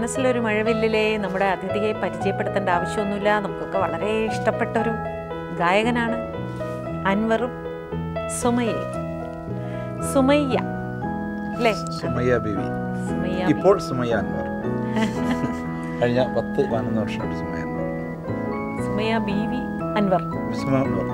മനസ്സിലൊരു മഴവില്ലിലെ നമ്മുടെ അതിഥിയെ പരിചയപ്പെടുത്തേണ്ട ആവശ്യമൊന്നുമില്ല നമുക്കൊക്കെ വളരെ ഇഷ്ടപ്പെട്ടൊരു ഗായകനാണ് അൻവറും സുമയ്യയും സുമയ്യ അല്ലേ സുമയ്യ ബിവി സുമയ്യ ഇപ്പോൾ സുമയ്യ അൻവർ കഴിഞ്ഞ പത്ത് പതിനൊന്ന് വർഷമായിട്ട് സുമയ്യ അൻവർ സുമയ്യ ബി വി അൻവർ സുമ അൻവർ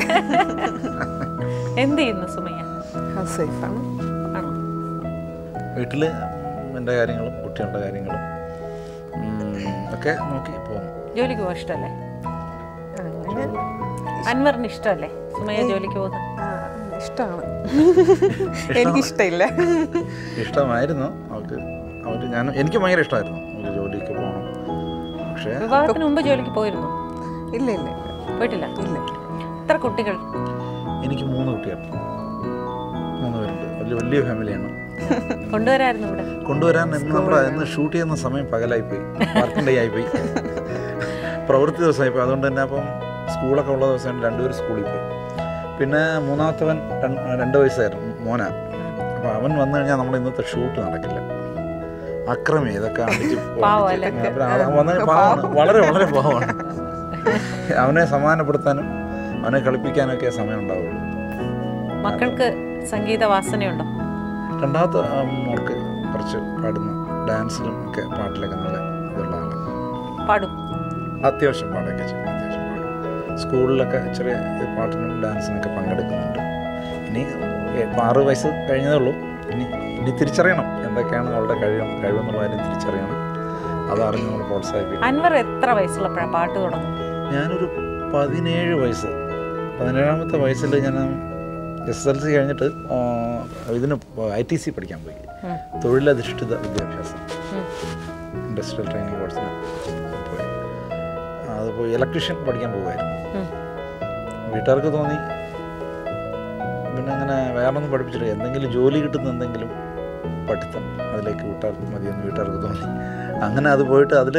എന്ത് ചെയ്യുന്നു സുമയ്യ ഹൗസ് വൈഫാണ് ആണോ വീട്ടിൽ എൻ്റെ കാര്യങ്ങളും കുട്ടികളുടെ കാര്യങ്ങളും ഉം, ഒക്കെ നോക്കി പോകുന്നു ജോലിക്ക് പോകാൻ ഇഷ്ടമല്ലേ അങ്ങനെ അൻവറിന് ഇഷ്ടമല്ലേ സുമയ്യ ജോലിക്ക് പോകുന്നത് ആ, ഇഷ്ടമാണ് എനിക്കിഷ്ടമില്ല ഇഷ്ടമായിരുന്നു അവൾക്ക് അവർ ഞാൻ എനിക്ക് ഭയങ്കര ഇഷ്ടമായിരുന്നു അവൾക്ക് ജോലിക്ക് പോകണം പക്ഷേ വിവാഹത്തിന് മുമ്പ് ജോലിക്ക് പോയിരുന്നു ഇല്ല ഇല്ല പോയിട്ടില്ല ഇല്ല എത്ര കുട്ടികൾ എനിക്ക് മൂന്ന് കുട്ടികൾ മൂന്ന് പേരുണ്ട് വലിയ വലിയ ഫാമിലിയാണ് കൊണ്ടുവരായിരുന്നു ഇവിടെ കൊണ്ടുവരാൻ ഇന്ന് നമ്മുടെ ഇന്ന് ഷൂട്ട് ചെയ്യുന്ന സമയം പകലായിപ്പോയി വർക്കിംഗ് ഡേ ആയിപ്പോയി പ്രവൃത്തി ദിവസമായിപ്പോയി അതുകൊണ്ട് തന്നെ അപ്പം സ്കൂളൊക്കെ ഉള്ള ദിവസം രണ്ടുപേരും സ്കൂളിൽ പോയി പിന്നെ മൂന്നാമത്തവൻ രണ്ട് രണ്ട് വയസ്സായിരുന്നു മോന അപ്പോൾ അവൻ വന്നു കഴിഞ്ഞാൽ നമ്മുടെ ഇന്നത്തെ ഷൂട്ട് നടക്കില്ല അക്രമി ഇതൊക്കെ അടിച്ച് പാവം പൊട്ടിച്ച് അല്ലേ? അപ്പോൾ അത് വന്ന് പാവമാണ് വളരെ വളരെ പാവമാണ് അവനെ സമാധാനപ്പെടുത്താനും അവനെ കളിപ്പിക്കാനൊക്കെ സമയം ഉണ്ടാവുള്ളൂ മക്കൾക്ക് സംഗീത വാസനയുണ്ടോ രണ്ടാമത്തെ ആ, മോൾക്ക് കുറച്ച് പാടുന്ന ഡാൻസിലും ഒക്കെ പാട്ടിലൊക്കെ നല്ല ഇതുള്ള ആളാണ് പാടും അത്യാവശ്യം പാടൊക്കെ ചെയ്യും അത്യാവശ്യം പാടും സ്കൂളിലൊക്കെ ചെറിയ ഈ പാട്ടിനും ഡാൻസിനൊക്കെ പങ്കെടുക്കുന്നുണ്ട് ഇനി ഇപ്പം ആറ് വയസ്സ് കഴിഞ്ഞതേ ഉള്ളൂ ഇനി ഇനി തിരിച്ചറിയണം എന്തൊക്കെയാണ് അവളുടെ കഴിവ് കഴിവെന്നുള്ള കാര്യം തിരിച്ചറിയണം അതറിഞ്ഞ് നമ്മൾ പ്രോത്സാഹിപ്പിക്കണം അൻവർ എത്ര വയസ്സുള്ളപ്പോഴാണ് പാട്ട് തുടങ്ങും ഞാനൊരു പതിനേഴ് വയസ്സ് പതിനേഴാമത്തെ വയസ്സിൽ ഞാൻ എസ് എൽ സി കഴിഞ്ഞിട്ട് ആ, ഇതിന് ഐ ടി സി പഠിക്കാൻ പോയി ഉം. തൊഴിലധിഷ്ഠിത വിദ്യാഭ്യാസം ഉം. ഇൻഡസ്ട്രിയൽ ട്രെയിനിങ് കോഴ്സിന് പോയി അത് പോയി ഇലക്ട്രീഷ്യൻ പഠിക്കാൻ പോകുമായിരുന്നു ഉം. വീട്ടുകാർക്ക് തോന്നി പിന്നെ അങ്ങനെ വേറൊന്നും പഠിപ്പിച്ചില്ല എന്തെങ്കിലും ജോലി കിട്ടുന്ന എന്തെങ്കിലും പഠിത്തം അതിലേക്ക് വിട്ടാൽ മതിയെന്ന് വീട്ടുകാർക്ക് തോന്നി അങ്ങനെ അത് പോയിട്ട് അതിൽ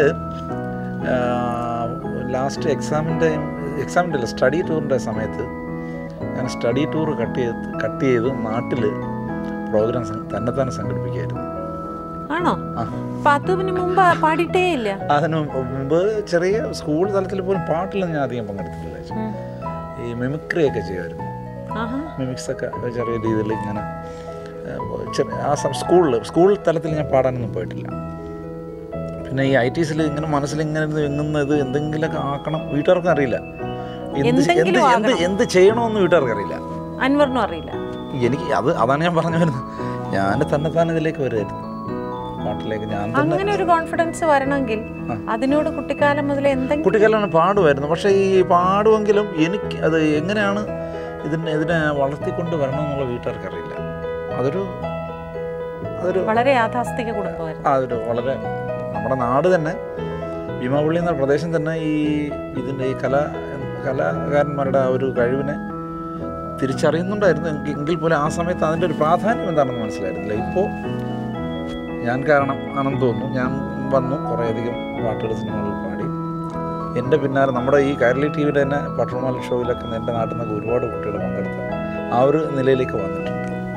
ലാസ്റ്റ് എക്സാമിൻ്റെ എക്സാമിൻ്റെ അല്ല സ്റ്റഡി ടൂറിൻ്റെ സമയത്ത് ഞാൻ സ്റ്റഡി ടൂർ കട്ട് ചെയ്ത് കട്ട് ചെയ്ത് നാട്ടിൽ പ്രോഗ്രാം തന്നെത്താനെ സംഘടിപ്പിക്കുകയായിരുന്നു ആണോ ആ അപ്പൊ അതിന് മുമ്പ് പാടിയിട്ടേ ഇല്ല അതിന് മുമ്പ് ചെറിയ സ്കൂൾ തലത്തിൽ പോലും പാട്ടിലൊന്നും ഞാൻ അധികം പങ്കെടുത്തിട്ടില്ല ഉം. ഈ മിമിക്രി ഒക്കെ ചെയ്യുമായിരുന്നു ആഹാ മിമിക്സ് ഒക്കെ ചെറിയ രീതിയിൽ ഇങ്ങനെ ഏഹ്, ചെറിയ ആ സ്കൂളിൽ സ്കൂൾ തലത്തിൽ ഞാൻ പാടാനൊന്നും പോയിട്ടില്ല പിന്നെ ഈ ഐ ടി സിൽ ഇങ്ങനെ മനസ്സിൽ ഇങ്ങനെ ഇരുന്ന് എങ്ങുന്നത് എന്തെങ്കിലുമൊക്കെ ആക്കണം വീട്ടുകാർക്കും അറിയില്ല എന്ത് എന്ത് എന്തെങ്കിലും എന്ത് എന്ത് ചെയ്യണമെന്ന് വീട്ടുകാർക്ക് അറിയില്ല അൻവറിനും അറിയില്ല എനിക്ക് അത് അതാണ് ഞാൻ പറഞ്ഞു വരുന്നത് ഞാൻ തന്നെ തന്നെ ഇതിലേക്ക് വരുമായിരുന്നു പാട്ടിലേക്ക് ഞാൻ തന്നെ അങ്ങനെ ഒരു കോൺഫിഡൻസ് വരണമെങ്കിൽ ആ. അതിനോട് കുട്ടിക്കാലം മുതൽ എന്തെങ്കിലും കുട്ടിക്കാലം പാടുമായിരുന്നു പക്ഷേ ഈ പാടുമെങ്കിലും എനിക്ക് അത് എങ്ങനെയാണ് ഇതിനെ ഇതിനെ വളർത്തിക്കൊണ്ട് വരണമെന്നുള്ള വീട്ടുകാർക്ക് അറിയില്ല അതൊരു അതൊരു വളരെ യാഥാസ്ഥിക കുടുംബമായിരുന്നു അതൊരു വളരെ നമ്മുടെ നാട് തന്നെ ഭീമാപള്ളി എന്ന പ്രദേശം തന്നെ ഈ ഇതിൻ്റെ ഈ കല കലാകാരന്മാരുടെ ആ ഒരു കഴിവിനെ തിരിച്ചറിയുന്നുണ്ടായിരുന്നു എങ്കിൽ എങ്കിൽ പോലും ആ സമയത്ത് അതിൻ്റെ ഒരു പ്രാധാന്യം എന്താണെന്ന് മനസ്സിലായിരുന്നില്ല ഇപ്പോൾ ഞാൻ കാരണം ആണെന്ന് തോന്നുന്നു ഞാൻ വന്നു കുറേയധികം പാട്ടുകൾ സിനിമകളിൽ പാടി എൻ്റെ പിന്നാലെ നമ്മുടെ ഈ കൈരളി ടി വിയുടെ തന്നെ പട്ടർമാൽ ഷോയിലൊക്കെ എൻ്റെ നാട്ടിൽ നിന്നൊക്കെ ഒരുപാട് കുട്ടികൾ പങ്കെടുത്ത് ആ ഒരു നിലയിലേക്ക് വന്നിട്ടുണ്ട്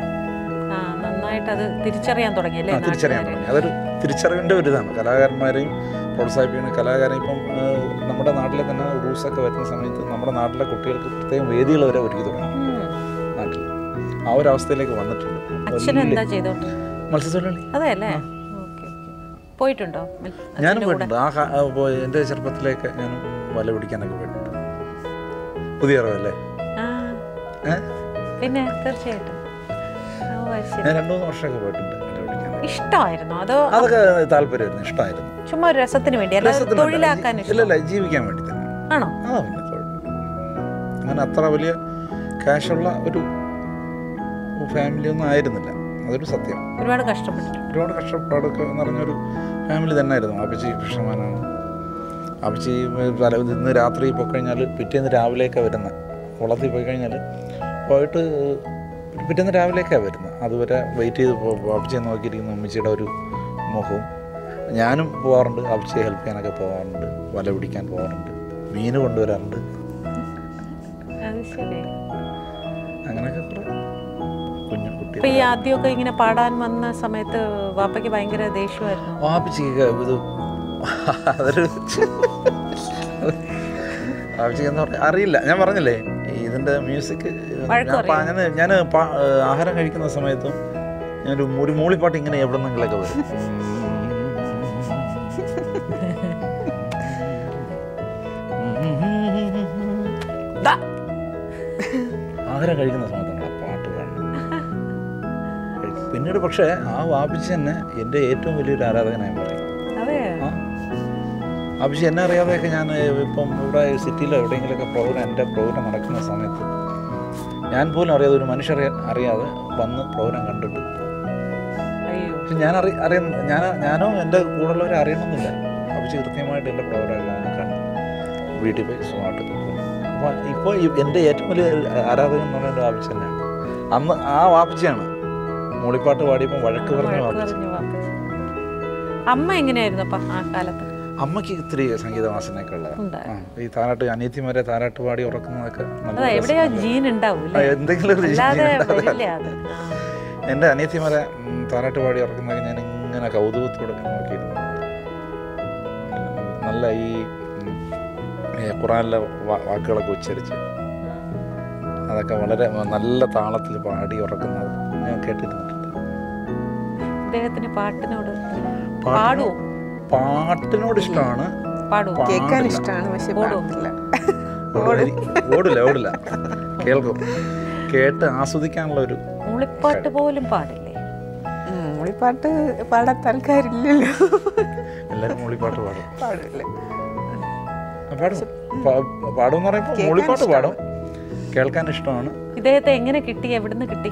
ആ നന്നായിട്ട് അത് തിരിച്ചറിയാൻ തുടങ്ങി അല്ലേ ആ, തിരിച്ചറിയാൻ നാട്ടുകാര്? തുടങ്ങി അതൊരു തിരിച്ചറിവിൻ്റെ ഒരു ഇതാണ് കലാകാരന്മാരെയും പ്രോത്സാഹിപ്പിക്കുന്ന കലാകാരൻ ഇപ്പം ആ, നമ്മുടെ നാട്ടിലെ തന്നെ ഉറൂസൊക്കെ വരുന്ന സമയത്ത് നമ്മുടെ നാട്ടിലെ കുട്ടികൾക്ക് പ്രത്യേകം വേദികൾ വരെ ഒരുക്കി തുടങ്ങി ഉം. നാട്ടിൽ ആ ഒരു അവസ്ഥയിലേക്ക് വന്നിട്ടുണ്ട് അച്ഛൻ എന്താ ചെയ്തോണ്ട് മത്സ്യത്തൊഴിലാളി അതെ അല്ലേ ഓക്കെ പോയിട്ടുണ്ടോ മൽ- ഞാനും അച്ഛൻ്റെ കൂടെ? പോയിട്ടുണ്ട് ആ കാ- ആ, പോയി എൻ്റെ ചെറുപ്പത്തിലേക്ക് ഞാനും വല പിടിക്കാനൊക്കെ പോയിട്ടുണ്ട് പുതിയ അറിവല്ലേ ആ ഏ? പിന്നെ തീർച്ചയായിട്ടും ഓ, അത് ശരി. ഞാൻ രണ്ടു മൂന്ന് വർഷമൊക്കെ പോയിട്ടുണ്ട് വല പിടിക്കാൻ ഇഷ്ടമായിരുന്നോ അതോ അതൊക്കെ താല്പര്യമായിരുന്നു ഇഷ്ടമായിരുന്നു ചുമ്മാ ഒരു രസത്തിന് വേണ്ടി അല്ലാതെ രസത്തിനല്ല, തൊഴിലാക്കാൻ ഇല്ല ഇഷ്ടം ഇല്ല ജീവിക്കാൻ വേണ്ടി തന്നെ ആണോ ആ പിന്നെ തൊഴിൽ. അങ്ങനെ അത്ര വലിയ ക്യാഷുള്ള ഒരു ഫാമിലി ഒന്നും ആയിരുന്നില്ല അതൊരു സത്യം ഒരുപാട് കഷ്ടപ്പെട്ടിട്ടുണ്ട് ഒരുപാട് കഷ്ടപ്പാടൊക്കെ നിറഞ്ഞൊരു ഫാമിലി തന്നെ ആയിരുന്നു അപ്പച്ചി ഫിഷർമാനാണ് അപ്പച്ചി തല ഇന്ന് രാത്രി പോയി കഴിഞ്ഞാൽ പിറ്റേന്ന് രാവിലെയൊക്കെ വരുന്നത് കുളത്തിൽ പോയി കഴിഞ്ഞാൽ പോയിട്ട് പിറ്റേന്ന് രാവിലെയൊക്കെയാണ് വരുന്നത് അതുവരെ വെയിറ്റ് ചെയ്ത് പോ- അപ്പച്ചിയെ നോക്കിയിരിക്കുന്ന അമ്മച്ചിയുടെ ഒരു മുഖവും ഞാനും പോകാറുണ്ട് അപ്പച്ചിയെ ഹെൽപ്പ് ചെയ്യാനൊക്കെ പോകാറുണ്ട് വല പിടിക്കാൻ പോകാറുണ്ട് മീൻ കൊണ്ടുവരാറുണ്ട് അത് ശരി അങ്ങനെയൊക്കെ കുറേ കുഞ്ഞു കുട്ടി അപ്പൊ ഈ ആദ്യമൊക്കെ ഇങ്ങനെ പാടാൻ വന്ന സമയത്ത് വാപ്പയ്ക്ക് ഭയങ്കര ദേഷ്യമായിരുന്നു വാപ്പിച്ചിക്ക് ഇത് അതൊരു വാപ്പിച്ചിക്ക് എന്ന് പറഞ്ഞാൽ അറിയില്ല ഞാൻ പറഞ്ഞില്ലേ ഈ ഇതിൻ്റെ മ്യൂസിക് വഴക്ക് ഞാൻ ഞാൻ ഞാൻ ആഹാരം കഴിക്കുന്ന സമയത്തും ഞാനൊരു ഒരു മൂളിപ്പാട്ട് ഇങ്ങനെ എവിടെ നിന്നെങ്കിലൊക്കെ വരും ദാ. ആഹാരം കഴിക്കുന്ന സമയത്താണ് ആ പാട്ട് പാടുന്നത് പിന്നീട് പക്ഷേ ആ വാപ്പിച്ച് തന്നെ എൻ്റെ ഏറ്റവും വലിയൊരു ആരാധകനായി മാറി അതെ ആ ആവശ്യം എന്നെ അറിയാതെയൊക്കെ ഞാൻ ഇപ്പം ഇവിടെ സിറ്റിയിലോ എവിടെയെങ്കിലുമൊക്കെ പ്രോഗ്രാം എൻ്റെ പ്രോഗ്രാം നടക്കുന്ന സമയത്ത് ഞാൻ പോലും അറിയാതെ ഒരു മനുഷ്യർ അറിയാതെ വന്ന് പ്രോഗ്രാം കണ്ടിട്ട് പോകും. അയ്യോ പക്ഷെ ഞാൻ അറി അറിയുന്ന ഞാൻ ഞാനോ എൻ്റെ കൂടെയുള്ളവരെ അറിയണമെന്നില്ല ആവശ്യം കൃത്യമായിട്ട് എൻ്റെ പ്രോഗ്രാം വന്ന് കണ്ട് വീട്ടിൽ പോയി സുഖമായിട്ട് പോകും അപ്പോൾ ഇപ്പോൾ എൻ്റെ ഏറ്റവും വലിയ ആരാധകൻ എന്ന് പറയുന്നത് ആവശ്യം തന്നെയാണ് അന്ന് ആ വാപ്പിച്ചാണ് മൂളിപ്പാട്ട് പാടിയപ്പോൾ വഴക്ക് പറഞ്ഞ വഴക്ക് വാപ്പിച്ച പറഞ്ഞു വാപ്പച്ചി അമ്മ എങ്ങനെയായിരുന്നു അപ്പൊ ആ കാലത്ത് അമ്മയ്ക്ക് ഇത്തിരി സംഗീതവാസനയൊക്കെ ഉള്ളതാണ് ഉണ്ട് ആ, ഈ താരാട്ട് അനിയത്തിമാരെ താരാട്ട് പാടി ഉറക്കുന്നതൊക്കെ നല്ല അതാ രസം. എവിടെയോ ജീൻ ഉണ്ടാവും ആ, അല്ലേ എന്തെങ്കിലും ഒരു അല്ലാതെ രീതി ഉണ്ടാവും. വരില്ല അത് ആ. എൻ്റെ അനിയത്തിമാരെ ഉം, താരാട്ട് പാടി ഉറക്കുന്നതൊക്കെ ഞാൻ ഇങ്ങനെ കൗതുകത്തോടെ നോക്കിയിരുന്നു നല്ല ഈ ഉം, ഈ ഖുറാനിലെ വാ- വാക്കുകളൊക്കെ ഉച്ചരിച്ച് അതൊക്കെ വളരെ നല്ല താളത്തിൽ പാടി ഉറക്കുന്നത് ഞാൻ കേട്ടിരുന്നിട്ടുണ്ട് അദ്ദേഹത്തിന് പാട്ടിനോട് പാട്ടിനോ- പാടുവോ പാട്ടിനോട് ഇഷ്ടമാണ് പാടുവോ കേൾക്കാൻ പാടില്ല. ഇഷ്ടമാണ് പക്ഷെ ഓടുവോ? പാടില്ല ഓടില്ല ഓടില്ല കേൾക്കും കേട്ട് ആസ്വദിക്കാനുള്ള ഒരു മൂളിപ്പാട്ട് പോലും പാടില്ലേ ഉം, മൂളിപ്പാട്ട് പാടാത്ത ആൾക്കാരില്ലല്ലോ എല്ലാവരും മൂളിപ്പാട്ട് പാടും പാടില്ല ആ, പാടും പാ- പാടും എന്ന് പറയുമ്പോൾ കേൾക്കാൻ മൂളിപ്പാട്ട് പാടും കേൾക്കാൻ ഇഷ്ടമാണ് ഇദ്ദേഹത്തെ എങ്ങനെ കിട്ടി എവിടുന്ന് കിട്ടി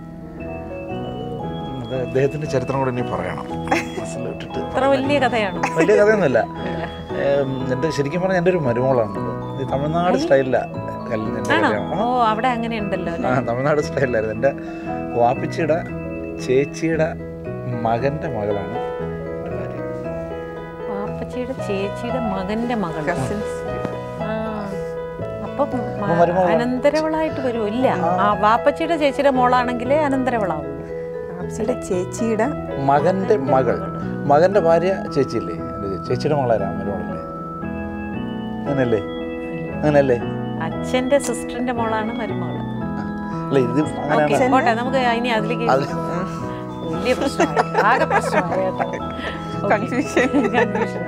അത് അദ്ദേഹത്തിന്റെ ചരിത്രം കൂടെ ഇനി പറയണം മനസ്സിൽ ഇട്ടിട്ട് ഇത്ര വലിയ കഥയാണോ വലിയ കഥയൊന്നുമില്ല ഏം, എൻ്റെ ശരിക്കും പറഞ്ഞാൽ എൻ്റെ ഒരു മരുമോളാണ് ഇത് തമിഴ്നാട് സ്റ്റൈലിലാണ് എൻ്റെ ആണോ കല്യാണം ഓ അവിടെ അങ്ങനെ ഉണ്ടല്ലോ ആ തമിഴ്നാട് സ്റ്റൈലിലായിരുന്നു എൻ്റെ വാപ്പിച്ചിയുടെ ചേച്ചിയുടെ മകൻ്റെ മകളാണ് എൻ്റെ ഭാര്യ വാപ്പച്ചിയുടെ ചേച്ചിയുടെ മകന്റെ മകൾ കസിൻസ് ആ അപ്പം മ- അപ്പൊ മരുമകളാ. അനന്തരവളായിട്ട് വരുമോ ഇല്ല ആ വാപ്പച്ചിയുടെ ചേച്ചിയുടെ മോളാണെങ്കിലേ അനന്തരവളാവുള്ളൂ ആപ്സിയുടെ ചേച്ചിയുടെ മകൻ്റെ മകൾ മകൻ്റെ ഭാര്യ ചേച്ചിയില്ലേ എൻ്റെ ചേച്ചിയുടെ മകളാരാ മരുമോളല്ലേ അങ്ങനെയല്ലേ അങ്ങനെയല്ലേ അച്ഛന്റെ സിസ്റ്ററിന്റെ മോളാണ് മരുമകള് അല്ല ഇത് ഓക്കെ അങ്ങനെയാണ് പോട്ടെ നമുക്ക് ഇനി അതിലേക്ക് അത് വലിയ പ്രശ്നമായി ആകെ പ്രശ്നമായി കേട്ടോ Confusion. കൺഫ്യൂഷൻ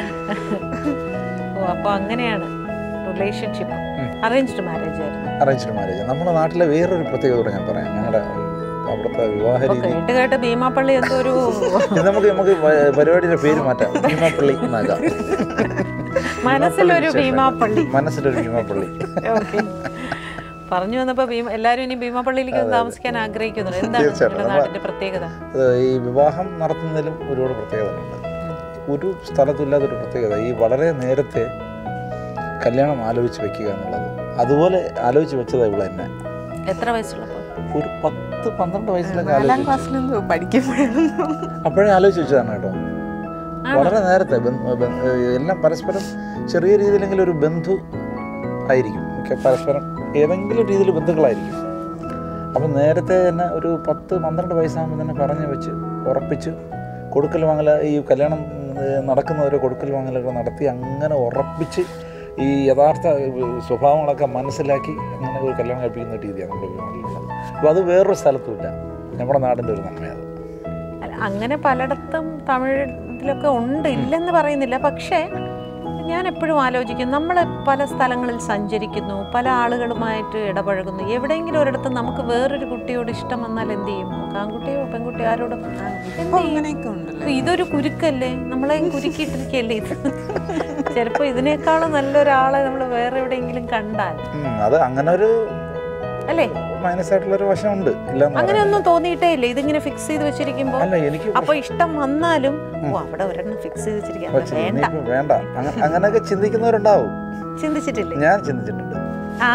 ഓ അപ്പൊ അങ്ങനെയാണ് റിലേഷൻഷിപ്പ് ഉം. അറേഞ്ച്ഡ് മാരേജ് ആയിരുന്നു അറേഞ്ച്ഡ് മാരേജ് നമ്മുടെ നാട്ടിലെ വേറൊരു പ്രത്യേകത കൂടെ ഞാൻ പറയാം ഞങ്ങളുടെ അവിടുത്തെ വിവാഹ അപ്പൊ രീതി കേട്ട് കേട്ട് ഭീമാപ്പള്ളി എന്തോ ഒരു ഇത് നമുക്ക് നമുക്ക് പ- പരിപാടിയുടെ പേര് മാറ്റാം ഭീമാപ്പള്ളി എന്നാക്കാം മനസ്സിലൊരു ഭീമാപ്പള്ളി മനസ്സിലൊരു ഭീമാപ്പള്ളി ഓക്കെ പറഞ്ഞു വന്നപ്പോ ഭീമ എല്ലാരും ഇനി ഭീമാപ്പള്ളിയിലേക്ക് ഒന്ന് താമസിക്കാൻ ആഗ്രഹിക്കുന്നുണ്ട് എന്താണ് തീർച്ചയായിട്ടും. നിങ്ങളുടെ നാടിന്റെ പ്രത്യേകത അത് ഈ വിവാഹം നടത്തുന്നതിലും ഒരുപാട് പ്രത്യേകതകളുണ്ട് ഒരു സ്ഥലത്തില്ലാത്തൊരു പ്രത്യേകത ഈ വളരെ നേരത്തെ കല്യാണം ആലോചിച്ച് വെക്കുക എന്നുള്ളത് അതുപോലെ ആലോചിച്ച് വെച്ചതാ ഇവിടെ തന്നെ എത്ര വയസ്സുള്ളപ്പോ ഒരു പത്ത് പന്ത്രണ്ട് വയസ്സിലൊക്കെ നാലാം ആലോചിച്ച് ക്ലാസ്സിലെന്തോ പഠിക്കുമ്പോഴാണ് അപ്പോഴേ ആലോചിച്ച് വെച്ചതാണ് കേട്ടോ വളരെ നേരത്തെ ബന്ധ- ബന്ധ- എല്ലാം പരസ്പരം ചെറിയ രീതിയിലെങ്കിലും ഒരു ബന്ധു ആയിരിക്കും ഒക്കെ പരസ്പരം ഏതെങ്കിലും രീതിയിൽ ബന്ധുക്കളായിരിക്കും അപ്പം നേരത്തെ തന്നെ ഒരു പത്ത് പന്ത്രണ്ട് വയസ്സാകുമ്പോൾ തന്നെ പറഞ്ഞു വെച്ച് ഉറപ്പിച്ച് കൊടുക്കൽ വാങ്ങൽ ഈ കല്യാണം ഏർ, നടക്കുന്നവരെ കൊടുക്കൽ വാങ്ങലൊക്കെ നടത്തി അങ്ങനെ ഉറപ്പിച്ച് ഈ യഥാർത്ഥ ഏർ, സ്വഭാവങ്ങളൊക്കെ മനസ്സിലാക്കി അങ്ങനെ ഒരു കല്യാണം കഴിപ്പിക്കുന്ന രീതിയാണ് നമ്മുടെ നാട്ടിലുള്ളത് അപ്പോൾ അത് വേറൊരു സ്ഥലത്തുമില്ല നമ്മുടെ നാടിൻ്റെ ഒരു നന്മയാണ് അല്ല, അങ്ങനെ പലയിടത്തും തമിഴിലൊക്കെ ഉണ്ട് ഇല്ലെന്ന് പറയുന്നില്ല പക്ഷേ ഞാൻ എപ്പോഴും ആലോചിക്കും നമ്മൾ പല സ്ഥലങ്ങളിൽ സഞ്ചരിക്കുന്നു പല ആളുകളുമായിട്ട് ഇടപഴകുന്നു എവിടെയെങ്കിലും ഒരിടത്ത് നമുക്ക് വേറൊരു കുട്ടിയോട് ഇഷ്ടം വന്നാൽ എന്ത് ചെയ്യും ആൺകുട്ടിയോ പെൺകുട്ടിയോ ആരോടും ഇപ്പൊ അങ്ങനെയൊക്കെ ഉണ്ടല്ലോ അപ്പൊ ഇതൊരു കുരുക്കല്ലേ നമ്മളെ കുരുക്കിയിട്ടിരിക്കല്ലേ ഇത് ചിലപ്പോൾ ഇതിനേക്കാളും നല്ലൊരാളെ നമ്മൾ വേറെ എവിടെയെങ്കിലും കണ്ടാൽ ഉം, അത് അങ്ങനെ ഒരു അല്ലേ മൈനസ് ആയിട്ടുള്ളൊരു വശമുണ്ട് ഇല്ലെന്ന് അങ്ങനെ പറയാം. ഒന്നും തോന്നിയിട്ടേ ഇല്ല ഇതിങ്ങനെ ഫിക്സ് ചെയ്ത് വെച്ചിരിക്കുമ്പോൾ അല്ല എനിക്ക് അപ്പൊ ഇഷ്ടം വന്നാലും ഓ അവിടെ ഒരെണ്ണം ഫിക്സ് ചെയ്ത് വെച്ചിരിക്കുക പക്ഷേ വേണ്ട ഇനിയിപ്പോ വേണ്ട അങ്ങ- അങ്ങനെയൊക്കെ ചിന്തിക്കുന്നവരുണ്ടാവും ചിന്തിച്ചിട്ടില്ലേ ഞാൻ ചിന്തിച്ചിട്ടുണ്ട് ആ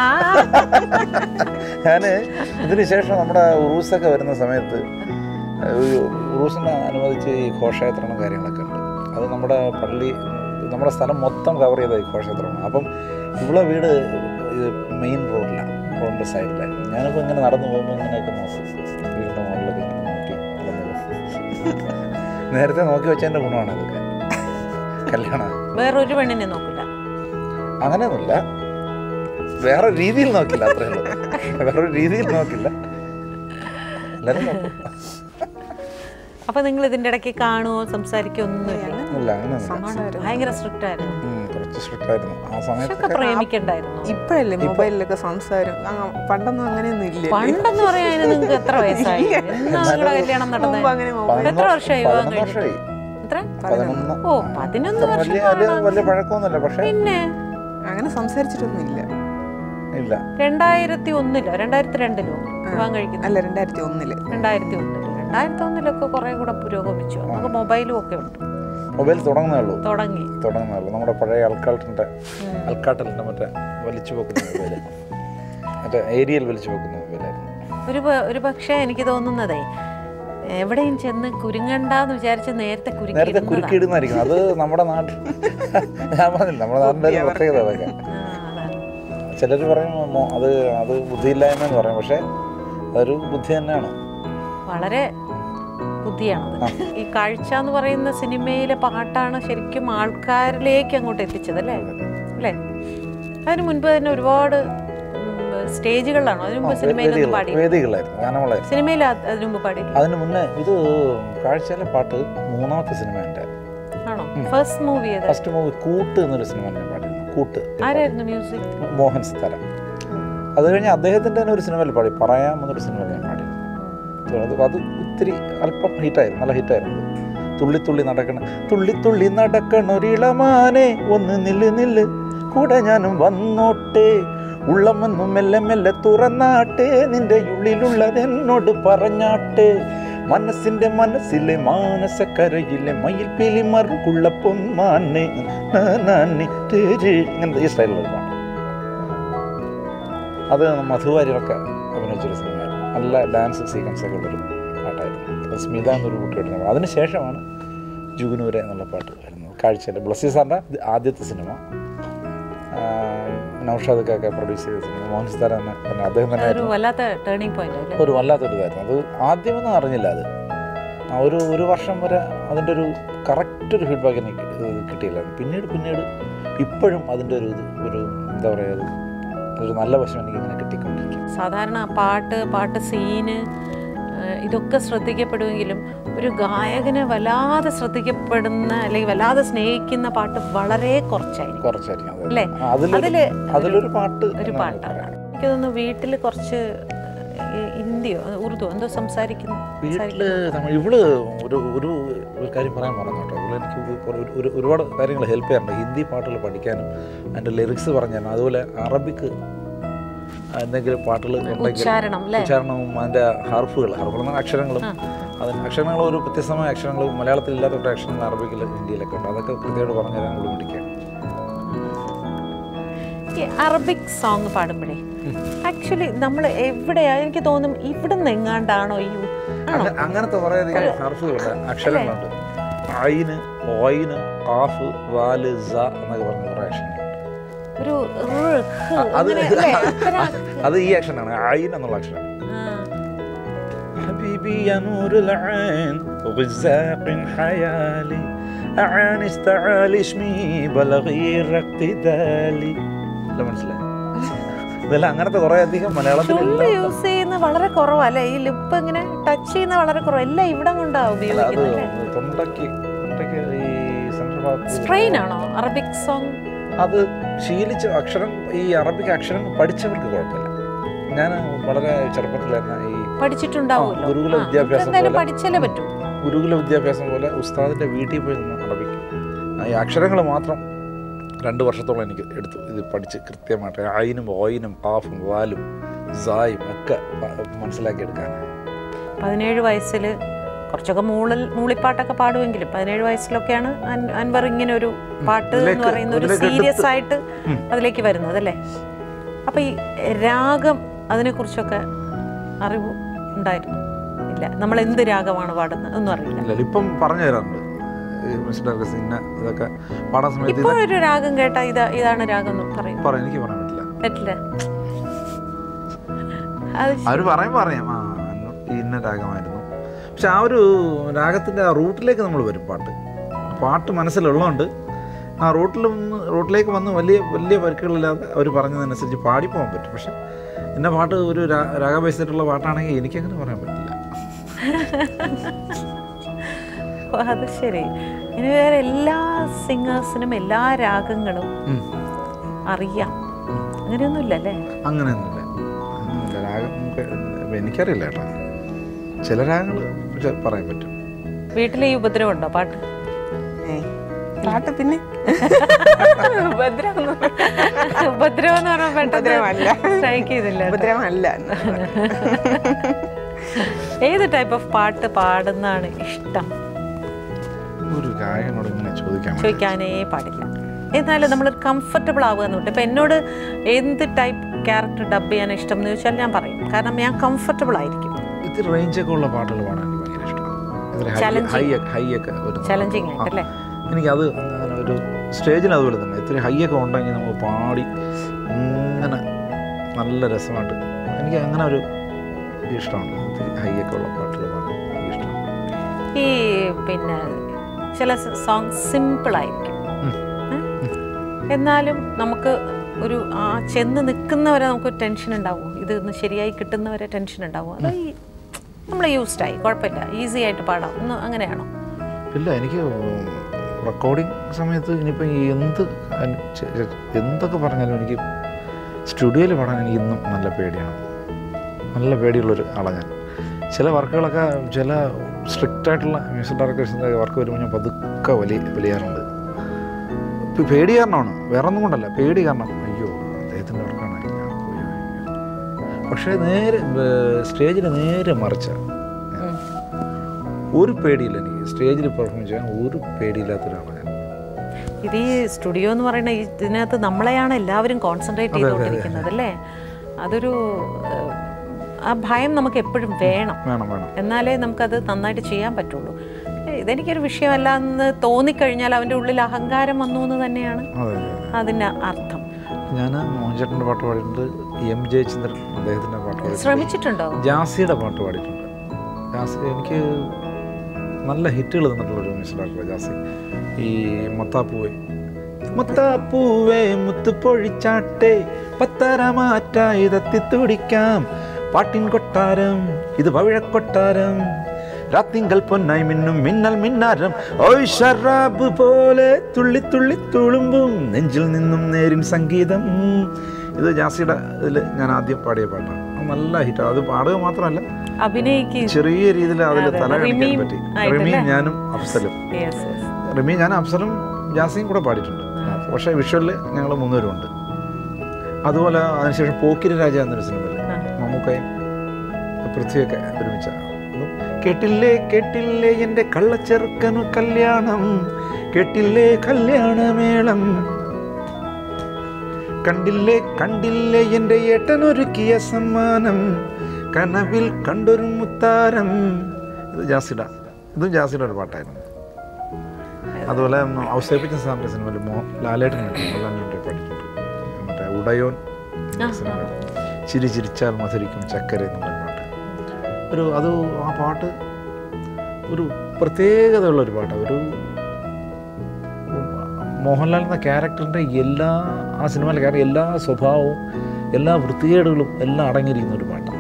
ഞാൻ ഇതിന് ശേഷം നമ്മുടെ ഉറൂസൊക്കെ വരുന്ന സമയത്ത് ഒരു ഉറൂസിനെ അനുവദിച്ച് ഈ ഘോഷയാത്രകളും കാര്യങ്ങളൊക്കെ ഉണ്ട് അത് നമ്മുടെ പള്ളി നമ്മുടെ സ്ഥലം മൊത്തം കവർ ചെയ്ത ഈ ഘോഷയാത്രമാണ് അപ്പം ഇവിടെ വീട് ഇത് മെയിൻ റോഡിലാണ് റോഡിൻ്റെ സൈഡിലായിരുന്നു ഞാനിപ്പോൾ ഇങ്ങനെ നടന്നു പോകുമ്പോൾ ഇങ്ങനെയൊക്കെ നോക്കും വീടിൻ്റെ മുകളിലൊക്കെ ഇങ്ങനെ നോക്കി നടന്നു പോകും നേരത്തെ നോക്കി വെച്ചതിൻ്റെ ഗുണമാണ് ഇതൊക്കെ കല്യാണം വേറൊരു പെണ്ണിനെ നോക്കില്ല അങ്ങനെയൊന്നുമില്ല വേറെ രീതിയിൽ നോക്കില്ല അത്രേ ഉള്ളൂ വേറൊരു രീതിയിൽ നോക്കില്ല എല്ലാവരും നോക്കും അപ്പൊ നിങ്ങൾ ഇതിന്റെ ഇടയ്ക്ക് കാണുമോ സംസാരിക്കുകയോ ഒന്നുമില്ല ഇല്ല അങ്ങനെയൊന്നുമില്ല സമാധാനം ഭയങ്കര സ്ട്രിക്റ്റ് ആയിരുന്നു ഉം, കുറച്ച് സ്ട്രിക്റ്റ് ആയിരുന്നു ആ പക്ഷെ സമയത്തൊക്കെ പ്രേമിക്കണ്ടായിരുന്നു ഇപ്പോഴല്ലേ മൊബൈലിലൊക്കെ സംസാരം ആ, പണ്ടൊന്നും അങ്ങനെയൊന്നും ഇല്ല പണ്ടെന്ന് പറയാൻ നിങ്ങൾക്ക് എത്ര വയസ്സായി എന്നാ നിങ്ങളുടെ കല്യാണം നടന്നത് മുമ്പ് അങ്ങനെ മൊബൈൽ എത്ര വർഷമായി വിവാഹം പതിനൊന്ന് വർഷമായി എത്ര പതിനൊന്ന് ഓ പതിനൊന്ന് അത്ര വർഷം വലിയ വലിയ വലിയ പഴക്കമൊന്നുമില്ല പക്ഷേ പിന്നെ അങ്ങനെ സംസാരിച്ചിട്ടൊന്നും ഇല്ല ഇല്ല രണ്ടായിരത്തി ഒന്നിലോ രണ്ടായിരത്തി രണ്ടിലോ വിവാഹം കഴിക്കുന്നത് അല്ല രണ്ടായിരത്തി ഒന്നില് രണ്ടായിരത്തി ഒന്നില് രണ്ടായിരത്തി ഒന്നിലൊക്കെ കുറെ കൂടെ പുരോഗമിച്ചു നമുക്ക് മൊബൈലും ഒക്കെ ഉണ്ട് മൊബൈൽ തുടങ്ങുന്നേ ഉള്ളൂ തുടങ്ങി തുടങ്ങുന്നേ ഉള്ളൂ നമ്മുടെ പഴയ അൽക്കാട്ടലിൻ്റെ അൽക്കാട്ടലിൻ്റെ മറ്റേ വലിച്ചു വെക്കുന്ന മൊബൈൽ മറ്റേ ഏരിയയിൽ വലിച്ചു വെക്കുന്ന മൊബൈലായിരുന്നു ഒരു പ- ഒരു പക്ഷേ എനിക്ക് തോന്നുന്നതേ എവിടെയും ചെന്ന് കുരുങ്ങണ്ടെന്ന് വിചാരിച്ച് നേരത്തെ നേരത്തെ കുരുക്കിയിരുന്നതാ. കുരുക്കിയിടുന്നതായിരിക്കും അത് നമ്മുടെ നാട്ടിൽ ഞാൻ പറഞ്ഞില്ല നമ്മുടെ നാടിൻ്റെ ഒരു പ്രത്യേകത അതൊക്കെ ആ, അതാണ്. ചിലർ പറയും മോ- അത് അത് ബുദ്ധിയില്ലായ്മ എന്ന് പറയും പക്ഷേ അതൊരു ബുദ്ധി തന്നെയാണ് വളരെ ബുദ്ധിയാണത് ഈ കാഴ്ച എന്ന് പറയുന്ന സിനിമയിലെ പാട്ടാണ് ശരിക്കും ആൾക്കാരിലേക്ക് അങ്ങോട്ട് എത്തിച്ചത് അല്ലേ അല്ലേ അതിന് മുൻപ് തന്നെ ഒരുപാട് ഉം, സ്റ്റേജുകളിലാണോ അതിന് മുമ്പ് സിനിമയിലൊന്നും വേദികൾ പാടി വേദികളായിരുന്നു ഗാനങ്ങളായിരുന്നു സിനിമയിൽ അത് അതിന് മുമ്പ് പാടി അതിന് മുന്നേ ഇത് കാഴ്ചയിലെ പാട്ട് മൂന്നാമത്തെ സിനിമ എൻ്റെ ആണോ ഫസ്റ്റ് മൂവി ഏത് ഫസ്റ്റ് മൂവി കൂട്ട് എന്നൊരു സിനിമ ഞാൻ പാടിയിരുന്നു കൂട്ട് ആരായിരുന്നു മ്യൂസിക് മോഹൻ സിത്താര അത് കഴിഞ്ഞ് അദ്ദേഹത്തിൻ്റെ തന്നെ ഒരു സിനിമയിൽ പാടി പറയാം എന്നൊരു സിനിമയിൽ ഞാൻ പാടി അത് അത് ഒത്തിരി അല്പം ഹിറ്റായിരുന്നു നല്ല ഹിറ്റായിരുന്നു അത്. തുള്ളി തുള്ളി നടക്കണ തുള്ളി തുള്ളി നടക്കണ ഒരിളമാനെ ഒന്ന് നില്ല് നില്ല് കൂടെ ഞാനും വന്നോട്ടെ ഉള്ളമെന്നും മെല്ലെ മെല്ലെ തുറന്നാട്ടെ നിന്റെ ഉള്ളിലുള്ളത് എന്നോട് പറഞ്ഞാട്ടെ മനസ്സിന്റെ മനസ്സിലെ മാനസക്കരയിലെ മയിൽ പീലി മറുകുള്ള പൊന്മാനെ ഇങ്ങനത്തെ ഈ സ്റ്റൈലിലുള്ള പാട്ട് അത് മധുവാരികളൊക്കെ അഭിനയിച്ചൊരു സിനിമയായിരുന്നു നല്ല ഡാൻസ് സീക്വൻസ് ഒക്കെ ഉള്ളൊരു പാട്ടായിരുന്നു അത് സ്മിത എന്നൊരു കുട്ടിയുടെ അതിന് ശേഷമാണ് ജുഗുനൂരെ എന്നുള്ള പാട്ട് വരുന്നത് കാഴ്ചയിലെ ബ്ലസ്സി സാറിൻ്റെ ആദ്യത്തെ സിനിമ ആ, നൗഷാദ് ഒക്കെ പ്രൊഡ്യൂസ് ചെയ്ത സിനിമ മോഹൻ സിത്താര തന്നെ തന്നെ അദ്ദേഹം തന്നെ ഒരു വല്ലാത്ത ടേണിംഗ് പോയിന്റ് അല്ലേ ഒരു വല്ലാത്തൊരു ഇതായിരുന്നു അത് ആദ്യമൊന്നും അറിഞ്ഞില്ല അത് ആ ഒരു ഒരു വർഷം വരെ അതിൻ്റെ ഒരു കറക്റ്റ് ഒരു ഫീഡ്ബാക്ക് എനിക്ക് ഇത് കിട്ടിയില്ലായിരുന്നു പിന്നീട് പിന്നീട് ഇപ്പോഴും അതിൻ്റെ ഒരു ഇത് ഒരു എന്താ പറയുക ഒരു ഒരു നല്ല വശം എനിക്ക് ഇങ്ങനെ കിട്ടിക്കൊണ്ടിരിക്കും സാധാരണ പാട്ട് പാട്ട് സീന് ഇതൊക്കെ ശ്രദ്ധിക്കപ്പെടുമെങ്കിലും ഒരു ഗായകനെ വല്ലാതെ ശ്രദ്ധിക്കപ്പെടുന്ന അല്ലെങ്കിൽ വല്ലാതെ സ്നേഹിക്കുന്ന പാട്ട് വളരെ കുറച്ചായിരിക്കും കുറച്ചായിരിക്കും അത് അല്ലേ? ആ, അതിലൊരു അതില് അതിലൊരു പാട്ട് ഒരു എന്നാണ് പാട്ടാണ് പറയാം. എനിക്ക് തോന്നുന്നു വീട്ടിൽ കുറച്ച് ഈ- ഹിന്ദിയോ ഉറുദു എന്തോ സംസാരിക്കുന്നു വീട്ടില് നമ്മൾ ഇവള് ഒരു ഒരു ഒരു കാര്യം പറയാൻ പറഞ്ഞു കേട്ടോ ഇവള് എനിക്ക് ഒരു- ഒരു- ഒരു ഒരുപാട് കാര്യങ്ങൾ ഹെൽപ്പ് ചെയ്യാറുണ്ട് ഹിന്ദി പാട്ടുകൾ പഠിക്കാനും അതിൻ്റെ ലിറിക്സ് പറഞ്ഞു തരാനും അതുപോലെ അറബിക്ക് എന്തെങ്കിലും പാട്ടുകൾ ഉണ്ടെങ്കിൽ ഉച്ചാരണം അല്ലേ ഉച്ചാരണവും അതിൻ്റെ ഹർഫുകൾ ഹർഫുകൾ എന്ന അക്ഷരങ്ങളും ആ. അതിന് അക്ഷരങ്ങൾ ഒരു വ്യത്യസ്തമായ അക്ഷരങ്ങൾ മലയാളത്തിൽ ഇല്ലാത്ത കുറേ അക്ഷരങ്ങൾ അറബിക്കിൽ ഹിന്ദിയിലൊക്കെ ഉണ്ട് അതൊക്കെ കൃത്യമായിട്ട് പറഞ്ഞു തരാൻ കൂടി പഠിക്കുകയാണ് ഈ അറബിക് സോങ് പാടുമ്പോഴേ ആക്ച്വലി നമ്മൾ എവിടെയാ എനിക്ക് തോന്നും ഇവിടുന്ന് എങ്ങാണ്ടാണോ ഈ ഉ- ആണോ അങ്ങ- അങ്ങനത്തെ കുറേയധികം ഹർഫുകളുണ്ട് അക്ഷരങ്ങളുണ്ട് ഐന് ഓയിന് കാഫ് വാല് സ എന്നൊക്കെ പറഞ്ഞ കുറേ അക്ഷരങ്ങളുണ്ട് ഒരു റ്, ഹ്, അ- അത് അങ്ങനെ അല്ലേ? അത്തരം- അത് ഈ അക്ഷരമാണ് ഐൻ എന്നുള്ള അക്ഷരം ആ. حبيبي يا نور العين وغزاق حيالي أعان استعال اسمي بلغير اقتدالي ഇല്ല മനസ്സിലായി ഇതെല്ലാം അങ്ങനത്തെ കുറേ അധികം മലയാളത്തിൽ ചുള്ള് യൂസ് ചെയ്യുന്ന വളരെ കുറവല്ലേ ഈ ലിപ്പ് ഇങ്ങനെ ടച്ച് ചെയ്യുന്ന വളരെ കുറവ് എല്ലാം ഇവിടെ കൊണ്ടാ അത് ഉപയോഗിക്കുന്നത് അല്ലേ തൊണ്ടയ്ക്ക് തൊണ്ടയ്ക്ക് ഈ സെൻട്രൽ ഭാഗത്ത് സ്ട്രെയിൻ ആണോ അറബിക് സോങ് അത് ശീലിച്ച അക്ഷരം ഈ അറബിക് അക്ഷരം പഠിച്ചവർക്ക് കുഴപ്പമില്ല ഞാൻ വളരെ ചെറുപ്പത്തിൽ തന്നെ ഈ പഠിച്ചിട്ടുണ്ടാവുമല്ലോ ആ, ഗുരുകുല ആ, വിദ്യാഭ്യാസം നമുക്ക് എന്തായാലും പോലെ. പഠിച്ചാലേ പറ്റൂ ഗുരുകുല വിദ്യാഭ്യാസം പോലെ ഉസ്താദിൻ്റെ വീട്ടിൽ പോയി നിന്ന് അറബിക്ക് ആ ഈ അക്ഷരങ്ങൾ മാത്രം രണ്ട് വർഷത്തോളം എനിക്ക് എടുത്തു ഇത് പഠിച്ച് കൃത്യമായിട്ട് ആയിനും ഓയിനും കാഫും വാലും സായും ഒക്കെ പ- മനസ്സിലാക്കിയെടുക്കാൻ പതിനേഴ് വയസ്സിൽ കുറച്ചൊക്കെ മൂളൽ മൂളിപ്പാട്ടൊക്കെ പാടുമെങ്കിലും പതിനേഴ് വയസ്സിലൊക്കെയാണ് അൻ- അൻവർ ഇങ്ങനെ ഒരു പാട്ട് എന്ന് ഇതിലേക്ക് പറയുന്ന ഒരു ഇതിലേക്ക് സീരിയസ് എടുത്ത് ആയിട്ട് ഉം. അതിലേക്ക് വരുന്നത് അല്ലേ അപ്പം ഈ രാഗം അതിനെക്കുറിച്ചൊക്കെ അറിവ് ഉണ്ടായിരുന്നു ഇല്ല നമ്മൾ എന്ത് രാഗമാണ് പാടുന്നത് ഒന്നും അറിയില്ല ഇല്ല ഇപ്പം പറഞ്ഞു തരാറുണ്ട് ഈ മിസ്റ്റർ സിന്ന ഇതൊക്കെ പാടാൻ സമയത്ത് ഇപ്പോൾ ഇത് ഒരു രാഗം കേട്ടാ ഇതാ ഇതാണ് രാഗം എന്ന് പറയും പറയാം എനിക്ക് പറയാൻ പറ്റില്ല പറ്റില്ല അത് അവർ പറയുമ്പോൾ അറിയാം ആ ഇന്ന- ഇന്ന രാഗമായിരുന്നു പക്ഷെ ആ ഒരു രാഗത്തിൻ്റെ ആ റൂട്ടിലേക്ക് നമ്മൾ വരും പാട്ട് പാട്ട് മനസ്സിലുള്ളതുകൊണ്ട് ആ റൂട്ടിൽ വന്ന് റൂട്ടിലേക്ക് വന്ന് വലിയ വലിയ പരിക്കുകളില്ലാതെ അവർ പറഞ്ഞതനുസരിച്ച് പാടിപ്പോകാൻ പറ്റും പക്ഷെ ഇന്ന പാട്ട് ഒരു രാ- രാഗബേസിട്ടുള്ള പാട്ടാണെങ്കിൽ എനിക്കങ്ങനെ പറയാൻ പറ്റില്ല ഓ, അത് ശരി ഇനി വേറെ എല്ലാ സിംഗേഴ്സിനും എല്ലാ രാഗങ്ങളും ഉം. അറിയാം അങ്ങനെയൊന്നുമില്ല അല്ലേ അങ്ങനെയൊന്നുമില്ല അങ്ങനെയൊന്നുമില്ല രാഗം നമുക്ക് എനിക്കറിയില്ല കേട്ടോ ചില രാഗങ്ങൾ പക്ഷെ പറയാൻ പറ്റും വീട്ടിലെ ഈ ഉപദ്രവം ഉണ്ടോ പാട്ട് ഏയ് പാട്ട് പിന്നെ ഉപദ്രവം ഉപദ്രവം എന്ന് പറഞ്ഞാൽ ഉപദ്രവമല്ല. പെട്ടെന്ന് സ്ട്രൈക്ക് ചെയ്തില്ല കേട്ടോ. ഉപദ്രവമല്ല ഏത് ടൈപ്പ് ഓഫ് പാട്ട് പാടുന്നതാണ് ഇഷ്ടം ഒരു ഗായകനോട് ഇങ്ങനെ ചോദിക്കാൻ വേണ്ടി. ചോദിക്കാനേ പാടില്ല എന്നാലും നമ്മളൊരു കംഫർട്ടബിൾ ആവുക എന്നുണ്ട് ഇപ്പം എന്നോട് എന്ത് ടൈപ്പ് ക്യാരക്ടർ ഡബ് ചെയ്യാൻ ഇഷ്ടം എന്ന് ചോദിച്ചാൽ ഞാൻ പറയും കാരണം ഞാൻ കംഫർട്ടബിൾ ആയിരിക്കും ഇത്തിരി റേഞ്ചൊക്കെ ഉള്ള പാട്ടുകൾ പാടാൻ എനിക്ക് ഭയങ്കര ഇഷ്ടമാണ് ഇത്തിരി ഹൈ Challenging. ഹൈ ഒക്കെ ഹൈ ഒക്കെ ഒരു ചലഞ്ചിങ് ആയിട്ടല്ലേ എനിക്കത് അങ്ങനെ ഒരു സ്റ്റേജിൽ അതുപോലെ തന്നെ ഇത്തിരി ഹൈ ഒക്കെ ഉണ്ടെങ്കിൽ നമുക്ക് പാടി ഇങ്ങനെ നല്ല രസമായിട്ട് എനിക്ക് അങ്ങനെ ഒരു ഇഷ്ടമാണ് ഇത്തിരി ഹൈ ഒക്കെ ഉള്ള പാട്ടുകൾ പാടാൻ എനിക്ക് ഇഷ്ടമാണ് ഈ പിന്നെ ചില സോങ് സിമ്പിൾ ആയിരിക്കും ഉം. ഏ? എന്നാലും നമുക്ക് ഒരു ആ ചെന്ന് നിൽക്കുന്നവരെ നമുക്ക് ടെൻഷൻ ഉണ്ടാവും ഇത് ഒന്ന് ശരിയായി കിട്ടുന്നവരെ ടെൻഷൻ ഉണ്ടാവും അത് ഈ നമ്മൾ യൂസ്ഡ് ആയി കുഴപ്പമില്ല ഈസി ആയിട്ട് പാടാം ഒന്ന് അങ്ങനെയാണോ ഇല്ല എനിക്ക് റെക്കോർഡിങ് സമയത്ത് ഇനിയിപ്പോൾ ഈ എന്ത് അൻ- ചെ- ചെ- എന്തൊക്കെ പറഞ്ഞാലും എനിക്ക് സ്റ്റുഡിയോയിൽ പാടാൻ എനിക്ക് ഇന്നും നല്ല പേടിയാണ് നല്ല പേടിയുള്ളൊരു ആളാണ് ഞാൻ ചില വർക്കുകളൊക്കെ ചില സ്ട്രിക്റ്റ് ആയിട്ടുള്ള മ്യൂസിക് ഡയറക്ടേഴ്സിൻ്റെ വർക്ക് വരുമ്പോൾ ഞാൻ പതുക്കെ വലിയ വലിയാറുണ്ട് ഇപ്പം പേടി കാരണമാണ് വേറെ ഒന്നും കൊണ്ടല്ല പേടി കാരണം അയ്യോ അദ്ദേഹത്തിൻ്റെ വർക്കാണ് ഞാൻ പോയി അയ്യോ. പക്ഷേ നേരെ സ്റ്റേജിൽ നേരെ മറിച്ച ഒരു പേടിയില്ല എനിക്ക് സ്റ്റേജിൽ പെർഫോം ചെയ്യാൻ ഒരു പേടിയില്ലാത്ത ഒരാളാണ് ഞാൻ ഇത് ഈ സ്റ്റുഡിയോ എന്ന് പറയുന്ന ഈ ഇതിനകത്ത് നമ്മളെയാണ് എല്ലാവരും കോൺസെൻട്രേറ്റ് ചെയ്തുകൊണ്ടിരിക്കുന്നത് അല്ലേ അതൊരു ഏഹ്, ആ ഭയം നമുക്ക് എപ്പോഴും വേണം വേണം വേണം എന്നാലേ നമുക്കത് നന്നായിട്ട് ചെയ്യാൻ പറ്റുള്ളൂ ഏ, ഇതെനിക്കൊരു വിഷയമല്ല എന്ന് തോന്നിക്കഴിഞ്ഞാൽ അവൻ്റെ ഉള്ളിൽ അഹങ്കാരം വന്നു എന്ന് തന്നെയാണ് അതെ അതെ അതെ അതിൻ്റെ അർത്ഥം ഞാൻ മോഹൻചേട്ടൻ്റെ പാട്ട് പാടിയിട്ടുണ്ട് എം ജയചന്ദ്രൻ അദ്ദേഹത്തിൻ്റെ പാട്ട് പാടിയിട്ടുണ്ട് ശ്രമിച്ചിട്ടുണ്ടോ ജാസിയുടെ പാട്ട് പാടിയിട്ടുണ്ട് ജാസി എനിക്ക് നല്ല ഹിറ്റുകൾ തന്നിട്ടുള്ളൊരു മ്യൂസിക് ഡയറക്ടർ ജാസി ഈ മത്താപ്പൂവേ മത്താപ്പൂവേ മുത്തുപൊഴിച്ചാട്ടെ പത്തരമാറ്റായി തത്തിത്തുടിക്കാം പാട്ടിൻ കൊട്ടാരം ഇത് പവിഴക്കൊട്ടാരം രാത്തിങ്കൽ പൊന്നായി മിന്നും മിന്നൽ മിന്നാരം ഓയ് ഷറാബ് പോലെ തുള്ളി തുള്ളി തുളുമ്പും നെഞ്ചിൽ നിന്നും നേരും സംഗീതം ഇത് ജാസിയുടെ ഇതിൽ ഞാൻ ആദ്യം പാടിയ പാട്ടാണ് അത് നല്ല ഹിറ്റാണ് അത് പാടുക മാത്രമല്ല അഭിനയിക്കുക ചെറിയ രീതിയിൽ അതിൽ അതെ, തല കാണിക്കാൻ റിമിയും പറ്റി ആയിട്ടല്ലേ? റിമിയും ഞാനും അഫ്സലും യെസ് യെസ് റിമി ഞാൻ അഫ്സലും ജാസിയും കൂടെ പാടിയിട്ടുണ്ട് പക്ഷേ വിഷ്വലിൽ ഞങ്ങൾ മൂന്നുപേരും ഉണ്ട് അതുപോലെ അതിനുശേഷം പോക്കിരി രാജ എന്നൊരു സിനിമയിൽ ആ. മമ്മൂക്കയും പൃഥ്വിയൊക്കെ ഒരുമിച്ച കേട്ടില്ലേ കേട്ടില്ലേ എൻ്റെ കള്ളച്ചെറുക്കനു കല്യാണം കേട്ടില്ലേ കല്യാണമേളം കണ്ടില്ലേ കണ്ടില്ലേ എൻ്റെ ഏട്ടനൊരുക്കിയ സമ്മാനം കനവിൽ കണ്ടൊരു മുത്താരം ഇത് ജാസിഡ ഇതും ജാസിയുടെ ഒരു പാട്ടായിരുന്നു അതുപോലെ ഔസേപ്പിച്ച സാറിൻ്റെ സിനിമയിൽ മോ ലാലേട്ടൻ മോഹൻലാലിന് വേണ്ടി പാടിയിട്ടുണ്ട് മറ്റേ ഉടയോൻ എന്ന സിനിമയിൽ ചിരി ചിരിച്ചാൽ മധുരിക്കും ചക്കര എന്നുള്ള പാട്ട് ഒരു അത് ആ പാട്ട് ഒരു പ്രത്യേകതയുള്ള ഒരു പാട്ടാണ് ഒരു മോഹൻലാൽ എന്ന ക്യാരക്ടറിൻ്റെ എല്ലാ ആ സിനിമയിലെ ക്യാരക്ടർ എല്ലാ സ്വഭാവവും എല്ലാ വൃത്തികേടുകളും എല്ലാം അടങ്ങിയിരിക്കുന്ന ഒരു പാട്ടാണ്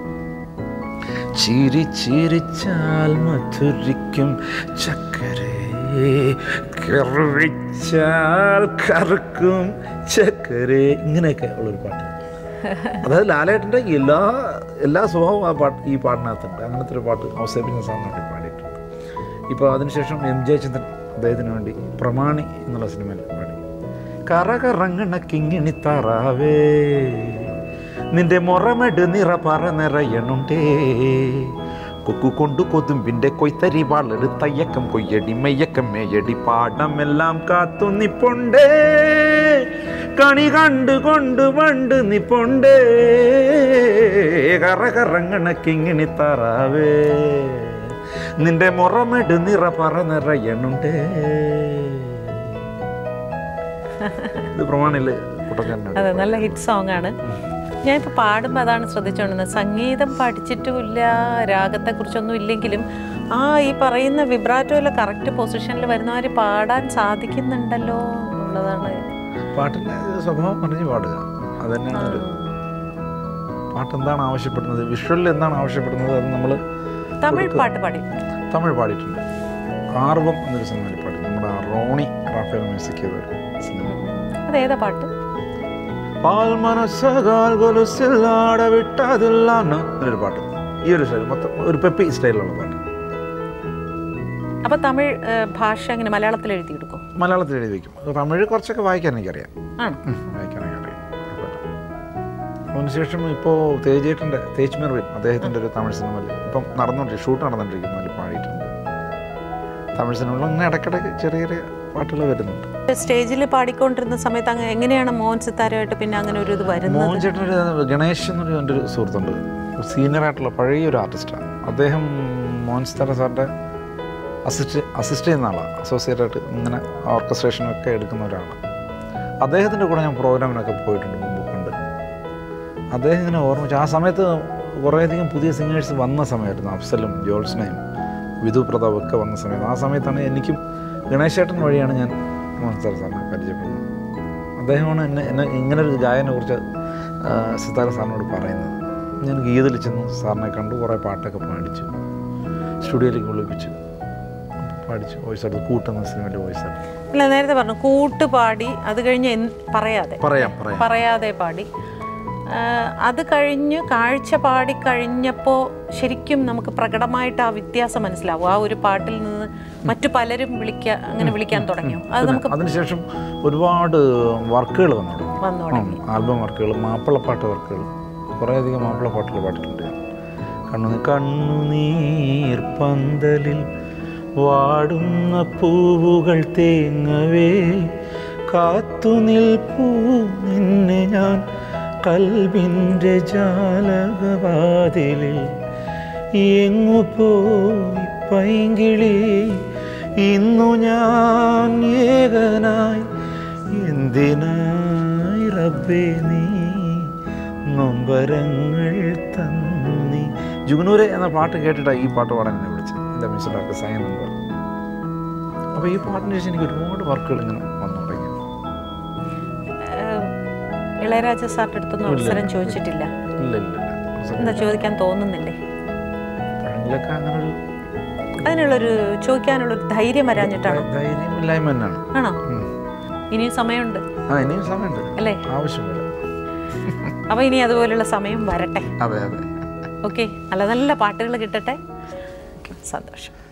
ചിരി ചിരിച്ചാൽ മധുരിക്കും ചക്കരേ കറുവിച്ചാൽ കറുക്കും ചക്കരേ ഇങ്ങനെയൊക്കെ ഉള്ളൊരു പാട്ട് അതായത് ലാലേട്ടൻ്റെ എല്ലാ എല്ലാ സ്വഭാവവും ആ പാട്ട് ഈ പാട്ടിനകത്തുണ്ട് അങ്ങനത്തെ ഒരു പാട്ട് ഔസേപ്പിക്കുന്ന സാറിനൊക്കെ പാടിയിട്ടുണ്ട് ഇപ്പോൾ അതിനുശേഷം എം ജയചന്ദ്രൻ അദ്ദേഹത്തിന് വേണ്ടി പ്രമാണി എന്നുള്ള സിനിമയിൽ പാടി കറകറങ്ങണ കിങ്ങിണി താറാവേ നിന്റെ മൊറമെട് നിറ പറ നിറയണുണ്ടേ കൊക്കു കൊണ്ടു കൊതുമ്പിന്റെ കൊയ്ത്തരി വാളെടുത്തയ്യക്കം കൊയ്യടി മെയ്യക്കം മേയടി പാടമെല്ലാം കാത്തു നിപ്പൊണ്ടേ കണി കണ്ടു കൊണ്ട് വണ്ട് നിപ്പൊണ്ടേ കറകറങ്ങണ കിങ്ങിണി താറാവേ നിന്റെ മുറമെട് നിറ പറ നിറയണുണ്ടേ ഇത് പ്രമാണില് കുട്ടക്കാരൻ്റെ അതെ നല്ല ഹിറ്റ് സോങ് ആണ് ഞാനിപ്പോൾ പാടുമ്പോൾ അതാണ് ശ്രദ്ധിച്ചുകൊണ്ടിരുന്നത് സംഗീതം പഠിച്ചിട്ടുമില്ല രാഗത്തെക്കുറിച്ചൊന്നും ഇല്ലെങ്കിലും ആ ഈ പറയുന്ന വിബ്രാറ്റോയിലെ കറക്റ്റ് പൊസിഷനിൽ വരുന്നവർ പാടാൻ സാധിക്കുന്നുണ്ടല്ലോ എന്നുള്ളതാണ് പാട്ടിൻ്റെ സ്വഭാവം പറഞ്ഞ് പാടുക അത് തന്നെയാണ് ഒരു പാട്ട് എന്താണ് ആവശ്യപ്പെടുന്നത് വിഷ്വലിൽ എന്താണ് ആവശ്യപ്പെടുന്നത് അത് നമ്മൾ തമിഴ് പാട്ട് പാടി തമിഴ് പാടിയിട്ടുണ്ട് ആർവം എന്നൊരു സിനിമയിൽ പാടി നമ്മുടെ ആ റോണി റാഫേൽ മ്യൂസിക് ചെയ്ത ഒരു സിനിമ അതേതാ പാട്ട് പാൽ മനസ്സകാൽ കൊലുസിൽ ആട വിട്ടതില്ലാന്ന് എന്നൊരു പാട്ട് ഈ ഒരു സ്റ്റൈൽ മൊത്തം ഒരു പെപ്പി സ്റ്റൈലിലുള്ള പാട്ട് അപ്പൊ തമിഴ് ഏഹ്, ഭാഷ എങ്ങനെ മലയാളത്തിൽ എഴുതി എടുക്കും മലയാളത്തിൽ എഴുതി വയ്ക്കും തമിഴ് കുറച്ചൊക്കെ വായിക്കാൻ എനിക്കറിയാം ആണ് ഉം, വായിക്കാനൊക്കെ അറിയാം അതിനുശേഷം ഇപ്പോൾ തേജേട്ടൻ്റെ തേജ് മെർവിൻ അദ്ദേഹത്തിൻ്റെ ഒരു തമിഴ് സിനിമയിൽ ഇപ്പം നടന്നുകൊണ്ടിരിക്കും ഷൂട്ട് നടന്നുകൊണ്ടിരിക്കുന്നു അതിൽ പാടിയിട്ടുണ്ട് തമിഴ് സിനിമകളിൽ അങ്ങനെ ഇടയ്ക്കിടയ്ക്ക് ചെറിയ ചെറിയ പാട്ടുകൾ വരുന്നുണ്ട് സ്റ്റേജിൽ പാടിക്കൊണ്ടിരുന്ന സമയത്ത് അങ്ങ് എങ്ങനെയാണ് മോഹൻ സിത്താരമായിട്ട് പിന്നെ അങ്ങനെ ഒരു ഇത് വരുന്നത് മോഹൻ ചേട്ടനൊരു ഗണേഷ് എന്നൊരു എൻ്റെ ഒരു സുഹൃത്തുണ്ട് സീനിയറായിട്ടുള്ള പഴയ ഒരു ആർട്ടിസ്റ്റാണ് അദ്ദേഹം മോഹൻ സിത്താര സാറിൻ്റെ അസിസ്റ്റ് അസിസ്റ്റ് ചെയ്യുന്ന ആളാണ് അസോസിയേറ്റ് ആയിട്ട് ഇങ്ങനെ ഓർക്കസ്ട്രേഷനൊക്കെ എടുക്കുന്ന ഒരാളാണ് അദ്ദേഹത്തിൻ്റെ കൂടെ ഞാൻ പ്രോഗ്രാമിനൊക്കെ പോയിട്ടുണ്ട് മുമ്പ് പണ്ട് അദ്ദേഹം ഇങ്ങനെ ഓർമ്മിച്ചു ആ സമയത്ത് കുറേയധികം പുതിയ സിംഗേഴ്സ് വന്ന സമയമായിരുന്നു അഫ്സലും ജോൾസ്നയും വിധു പ്രതാപ് ഒക്കെ വന്ന സമയത്ത് ആ സമയത്താണ് എനിക്കും ഗണേശേട്ടൻ വഴിയാണ് ഞാൻ മോഹൻ സാർ സാറിനെ പരിചയപ്പെടുന്നത് അദ്ദേഹമാണ് എന്നെ എന്നെ ഇങ്ങനൊരു ഗായനെ കുറിച്ച് സിതാര സാറിനോട് പറയുന്നത് ഞാൻ ഗീതയിൽ ചെന്നു സാറിനെ കണ്ടു കുറേ പാട്ടൊക്കെ പാടിച്ചു സ്റ്റുഡിയോയിലേക്ക് വിളിപ്പിച്ചു പാടിച്ചു വോയിസ് എടുത്ത് കൂട്ടുന്ന സിനിമയിലെ വോയിസ് എടുത്തു അല്ല നേരത്തെ പറഞ്ഞു കൂട്ട് പാടി അത് കഴിഞ്ഞ് എന്ത് പറയാതെ പറയാം പറയാം പറയാതെ പാടി ആ, അത് കഴിഞ്ഞ് കാഴ്ച പാടി കഴിഞ്ഞപ്പോൾ ശരിക്കും നമുക്ക് പ്രകടമായിട്ട് ആ വ്യത്യാസം മനസ്സിലാവും ആ ഒരു പാട്ടിൽ നിന്ന് മറ്റു പലരും വിളിക്കുക അങ്ങനെ വിളിക്കാൻ തുടങ്ങിയോ അത് നമുക്ക് അതിനുശേഷം ഒരുപാട് വർക്കുകൾ വന്നു തുടങ്ങി. വന്നു തുടങ്ങി ആൽബം വർക്കുകൾ മാപ്പിളപ്പാട്ട് വർക്കുകൾ കുറേയധികം മാപ്പിളപ്പാട്ടുകൾ പാടിയിട്ടുണ്ട് ഞാൻ കണ്ണു കണ്ണുനീർ പന്തലിൽ വാടുന്ന പൂവുകൾ തേങ്ങവേ കാത്തു നിൽപ്പൂ നിന്നെ ഞാൻ കൽവിൻ്റെ ജാലകവാതിലിൽ എങ്ങു പോയി പൈങ്കിളി ഇന്നു ഞാൻ ഏകനായി എന്തിനായി റബ്ബേ നീ നൊമ്പരങ്ങൾ തന്നു നീ ജുഗ്നൂരെ എന്ന പാട്ട് കേട്ടിട്ടാണ് ഈ പാട്ട് പാടാൻ എന്നെ വിളിച്ചത് എൻ്റെ മ്യൂസിക് ഡയറക്ടർ സൈൻ എന്ന് പറഞ്ഞു അപ്പോൾ ഈ പാട്ടിന് ശേഷം എനിക്ക് ഒരുപാട് വർക്കുകൾ ഇങ്ങനെ വന്നു തുടങ്ങി ഏഹ്, ഇളയരാജ സാറിൻ്റെ അടുത്തൊന്നും അവസരം ചോദിച്ചിട്ടില്ല ഇല്ല ഇല്ല ഇല്ല എന്താ ചോദിക്കാൻ തോന്നുന്നില്ലേ എപ്പോഴെങ്കിലൊക്കെ അങ്ങനെ ഒരു അതിനുള്ളൊരു ചോദിക്കാനുള്ളൊരു ധൈര്യം വരാഞ്ഞിട്ടാണോ ധൈര്യമില്ലായ്മ തന്നെയാണ് ആണോ ഉം. ഇനിയും സമയമുണ്ട് ആ ഇനിയും സമയമുണ്ട് അല്ലേ ആവശ്യം പോലെ അപ്പോൾ ഇനി അതുപോലുള്ള സമയം വരട്ടെ അതെ അതെ ഓക്കെ നല്ല നല്ല പാട്ടുകൾ കിട്ടട്ടെ സന്തോഷം